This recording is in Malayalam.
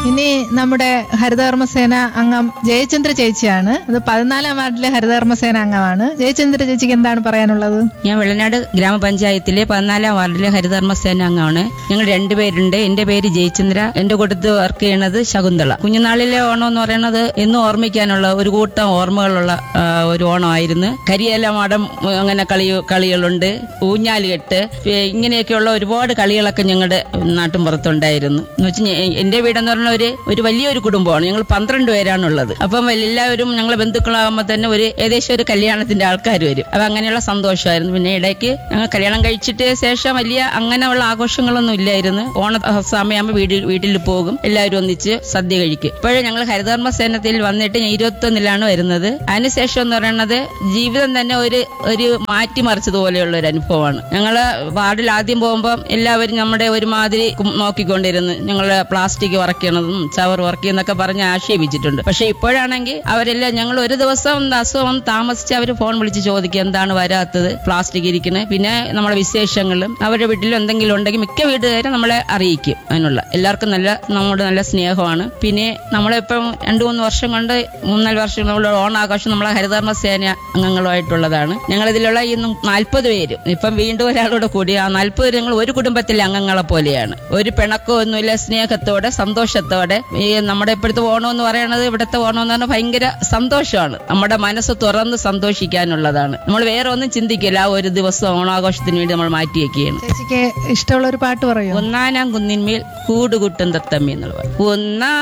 ഇനി നമ്മുടെ ഹരിതകർമ്മസേന അംഗം ജയചന്ദ്ര ചേച്ചിയാണ് അത് പതിനാലാം വാർഡിലെ ഹരിതകർമ്മസേന അംഗമാണ് ജയചന്ദ്ര ചേച്ചിക്ക് എന്താണ് പറയാനുള്ളത് ഞാൻ വെള്ളനാട് ഗ്രാമപഞ്ചായത്തിലെ പതിനാലാം വാർഡിലെ ഹരിതകർമ്മസേന അംഗമാണ് ഞങ്ങൾ രണ്ടുപേരുണ്ട് എന്റെ പേര് ജയചന്ദ്ര എന്റെ കൂട്ടത്ത് വർക്ക് ചെയ്യണത് ശകുന്തള കുഞ്ഞുനാളിലെ ഓണം എന്ന് പറയുന്നത് എന്നും ഓർമ്മിക്കാനുള്ള ഒരു കൂട്ടം ഓർമ്മകളുള്ള ആ, ഒരു ഓണമായിരുന്നു കരിയേല മടം ഉം, അങ്ങനെ കളി കളികളുണ്ട് ഊഞ്ഞാലുകെട്ട് ഏ, ഇങ്ങനെയൊക്കെയുള്ള ഒരുപാട് കളികളൊക്കെ ഞങ്ങളുടെ നാട്ടും പുറത്തുണ്ടായിരുന്നു എന്ന് വെച്ചാൽ എന്റെ വീടെന്ന് പറഞ്ഞ ഒരു ഒരു വലിയൊരു കുടുംബമാണ് ഞങ്ങൾ പന്ത്രണ്ട് പേരാണുള്ളത് അപ്പം എല്ലാവരും ഞങ്ങളെ ബന്ധുക്കളാകുമ്പോൾ തന്നെ ഒരു ഏകദേശം ഒരു കല്യാണത്തിന്റെ ആൾക്കാർ വരും അപ്പൊ അങ്ങനെയുള്ള സന്തോഷമായിരുന്നു പിന്നെ ഇടയ്ക്ക് ഞങ്ങൾ കല്യാണം കഴിച്ചിട്ട് ശേഷം വലിയ അങ്ങനെയുള്ള ആഘോഷങ്ങളൊന്നും ഇല്ലായിരുന്നു ഓണ സമയമാകുമ്പോൾ വീട്ടിൽ വീട്ടിൽ പോകും എല്ലാവരും ഒന്നിച്ച് സദ്യ കഴിക്കും ഇപ്പോഴും ഞങ്ങൾ ഹരിതകർമ്മ സേനത്തിൽ വന്നിട്ട് ഞാൻ ഇരുപത്തൊന്നിലാണ് വരുന്നത് അതിനുശേഷം എന്ന് പറയുന്നത് ജീവിതം തന്നെ ഒരു ഒരു മാറ്റിമറിച്ചതുപോലെയുള്ള ഒരു അനുഭവമാണ് ഞങ്ങള് വാർഡിൽ ആദ്യം പോകുമ്പോൾ എല്ലാവരും നമ്മുടെ ഒരുമാതിരി കും- നോക്കിക്കൊണ്ടിരുന്നു ഞങ്ങള് പ്ലാസ്റ്റിക് വറക്കണതും ചവർ വറക്കിയെന്നൊക്കെ പറഞ്ഞ് ആക്ഷേപിച്ചിട്ടുണ്ട് പക്ഷെ ഇപ്പോഴാണെങ്കിൽ അവരെല്ലാം ഞങ്ങൾ ഒരു ദിവസം അസുഖം താമസിച്ച് അവർ ഫോൺ വിളിച്ച് ചോദിക്കുക എന്താണ് വരാത്തത് പ്ലാസ്റ്റിക് ഇരിക്കുന്നത് പിന്നെ നമ്മുടെ വിശേഷങ്ങളും അവരുടെ വീട്ടിൽ എന്തെങ്കിലും ഉണ്ടെങ്കിൽ മിക്ക വീട്ടുകാരും നമ്മളെ അറിയിക്കും അതിനുള്ള എല്ലാവർക്കും നല്ല നമ്മുടെ നല്ല സ്നേഹമാണ് പിന്നെ നമ്മളിപ്പം രണ്ടു മൂന്ന് വർഷം കൊണ്ട് മൂന്നാല് വർഷം നമ്മളുടെ ഓണാഘോഷം നമ്മളെ ഹരിതകർമ്മ സേന അംഗങ്ങളുമായിട്ടുള്ളതാണ് ഞങ്ങൾ ഇതിലുള്ള ഈ നാൽപ്പത് പേര് ഇപ്പം വീണ്ടും ഒരാളോട് കൂടി ആ നാൽപ്പത് പേര് ഞങ്ങൾ ഒരു കുടുംബത്തിലെ അംഗങ്ങളെ പോലെയാണ് ഒരു പിണക്കോ ഒന്നുമില്ല സ്നേഹത്തോടെ സന്തോഷത്തോടെ ഈ നമ്മുടെ ഇപ്പോഴത്തെ ഓണം എന്ന് പറയുന്നത് ഇവിടുത്തെ ഓണം എന്ന് പറഞ്ഞാൽ ഭയങ്കര സന്തോഷമാണ് നമ്മുടെ മനസ്സ് തുറന്ന് സന്തോഷിക്കാനുള്ളതാണ് നമ്മൾ വേറെ ഒന്നും ചിന്തിക്കില്ല ആ ഒരു ദിവസം ഓണാഘോഷത്തിന് വേണ്ടി നമ്മൾ മാറ്റി വെക്കുകയാണ് ചേച്ചിക്ക് ഇഷ്ടമുള്ള ഒരു പാട്ട് പറയൂ ഒന്നാനാം കുന്നിന്മേൽ കൂടുകൂട്ടും തത്തമ്മി എന്നുള്ള ഒന്നാ